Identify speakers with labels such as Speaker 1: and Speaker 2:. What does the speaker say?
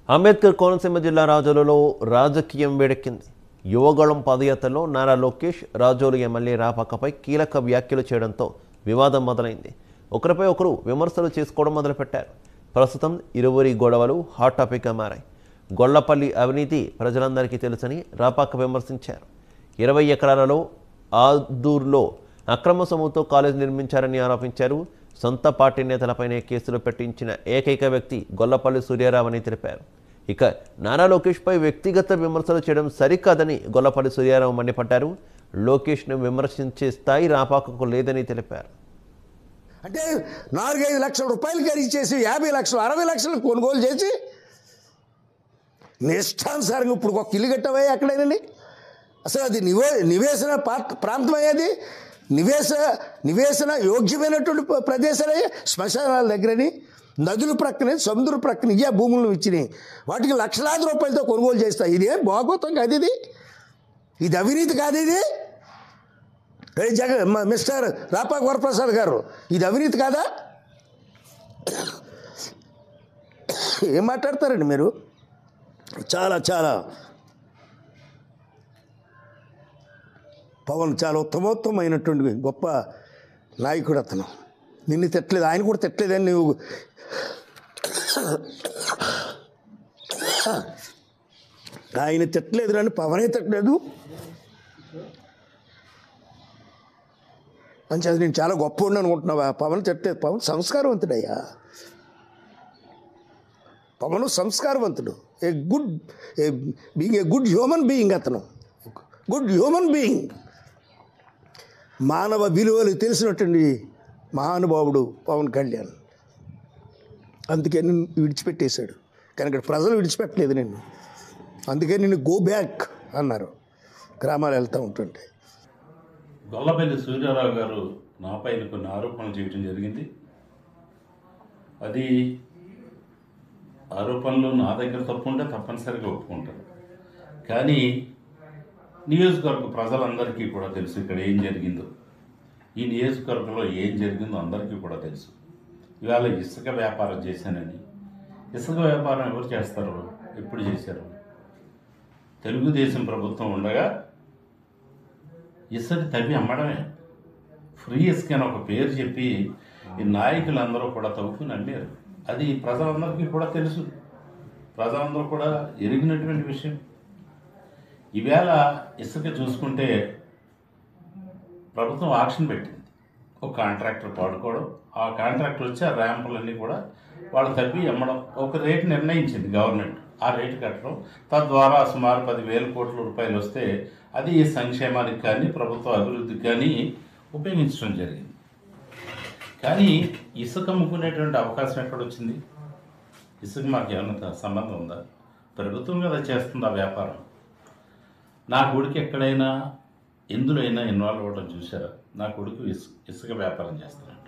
Speaker 1: అంబేద్కర్ కోనసీమ జిల్లా రాజోలులో రాజకీయం వేడెక్కింది యువగళం పదయాత్రలో నారా లోకేష్ రాజోలు ఎమ్మెల్యే రాపాకపై కీలక వ్యాఖ్యలు చేయడంతో వివాదం మొదలైంది ఒకరిపై ఒకరు విమర్శలు చేసుకోవడం మొదలుపెట్టారు ప్రస్తుతం ఇరువురి గొడవలు హాట్ టాపిక్గా మారాయి గొల్లపల్లి అవినీతి ప్రజలందరికీ తెలుసని రాపాక విమర్శించారు ఇరవై ఎకరాలలో ఆదూర్లో అక్రమ సొమ్ముతో కాలేజ్ నిర్మించారని ఆరోపించారు సొంత పార్టీ నేతలపైనే కేసులు పెట్టించిన ఏకైక వ్యక్తి గొల్లపల్లి సూర్యారావు అని తెలిపారు ఇక నారా లోకేష్పై వ్యక్తిగత విమర్శలు చేయడం సరికాదని గొల్లపల్లి సూర్యారావు మండిపడ్డారు లోకేష్ను విమర్శించే స్థాయి రాపాకకు లేదని తెలిపారు
Speaker 2: అంటే నాలుగైదు లక్షల రూపాయలు ఖరీదు చేసి యాభై లక్షలు అరవై లక్షలు కొనుగోలు చేసి నిష్టానుసారంగా ఇప్పుడు ఒక ఇల్లు కట్టవే ఎక్కడైనా అసలు అది నివే నివేశన పార్ట్ ప్రాంతం అయ్యేది నివేశ నివేశన యోగ్యమైనటువంటి ప్ర- ప్రదేశాలే శ్మశానాల దగ్గరని నదుల ప్రక్కనే సముద్ర ప్రక్కన ఇయ్యా భూములను ఇచ్చినాయి వాటికి లక్షలాది రూపాయలతో కొనుగోలు చేస్తాయి ఇదే భాగవతం కాదు ఇది ఇది అవినీతి కాదు ఇది ఏ జగ మ- మిస్టర్ రాపాక వరప్రసాద్ గారు ఇది అవినీతి కాదా ఏం మాట్లాడతారండి మీరు చాలా చాలా పవన్ చాలా ఉత్తమోత్తమైనటువంటి గొప్ప నాయకుడు అతను నిన్ను తిట్టలేదు ఆయన కూడా తిట్టలేదని నువ్వు ఆయన తిట్టలేదు అని పవనే తిట్టలేదు అని చదివి నేను చాలా గొప్ప ఉండి అనుకుంటున్నావా పవన్ తిట్టలేదు పవన్ సంస్కారవంతుడయ్యా పవన్ సంస్కారవంతుడు a good a being a good human being అతను గుడ్ హ్యూమన్ బీయింగ్ మానవ విలువలు తెలిసినటువంటి మహానుభావుడు పవన్ కళ్యాణ్ అందుకే నిన్ను విడిచిపెట్టేశాడు కానీ ఇక్కడ ప్రజలు విడిచిపెట్టలేదు నిన్ను అందుకే నిన్ను గో బ్యాక్ అన్నారు గ్రామాలు వెళ్తూ ఉంటుంటే
Speaker 3: గొల్లపల్లి సూర్యారావు గారు నాపైన కొన్ని ఆరోపణలు చేయడం జరిగింది అది ఆరోపణలు నా దగ్గర తప్పు ఉంటే తప్పనిసరిగా ఒప్పుకుంటాను కానీ నియోజకవర్గ ప్రజలందరికీ కూడా తెలుసు ఇక్కడ ఏం జరిగిందో ఈ నియోజకవర్గంలో ఏం జరిగిందో అందరికీ కూడా తెలుసు ఇవాళ ఇసుక వ్యాపారం చేశానని ఇసుక వ్యాపారం ఎవరు చేస్తారు ఎప్పుడు చేశారు తెలుగుదేశం ప్రభుత్వం ఉండగా ఇసుక తవ్వి అమ్మడమే ఫ్రీ ఇసుక అని ఒక పేరు చెప్పి ఈ నాయకులందరూ కూడా తవ్వుకుని అమ్మారు అది ప్రజలందరికీ కూడా తెలుసు ప్రజలందరూ కూడా ఎరిగినటువంటి విషయం ఈవేళ ఇసుక చూసుకుంటే ప్రభుత్వం ఆక్షన్ పెట్టింది ఒక కాంట్రాక్టర్ పాడుకోవడం ఆ కాంట్రాక్టర్ వచ్చి ఆ ర్యాంపులన్నీ కూడా వాళ్ళు తవ్వి అమ్మడం ఒక రేటు నిర్ణయించింది గవర్నమెంట్ ఆ రేటు కట్టడం తద్వారా సుమారు పదివేల కోట్ల రూపాయలు వస్తే అది ఈ సంక్షేమానికి కానీ ప్రభుత్వ అభివృద్ధికి కానీ ఉపయోగించడం జరిగింది కానీ ఇసుక అమ్ముకునేటువంటి అవకాశం ఎక్కడొచ్చింది ఇసుక మాకు ఏమన్నా సంబంధం ఉందా ప్రభుత్వం కదా చేస్తుంది ఆ వ్యాపారం నా కొడుకు ఎక్కడైనా ఎందులో అయినా ఇన్వాల్వ్ అవ్వడం చూసారా నా కొడుకు ఇసు ఇసుక వ్యాపారం చేస్తున్నాడు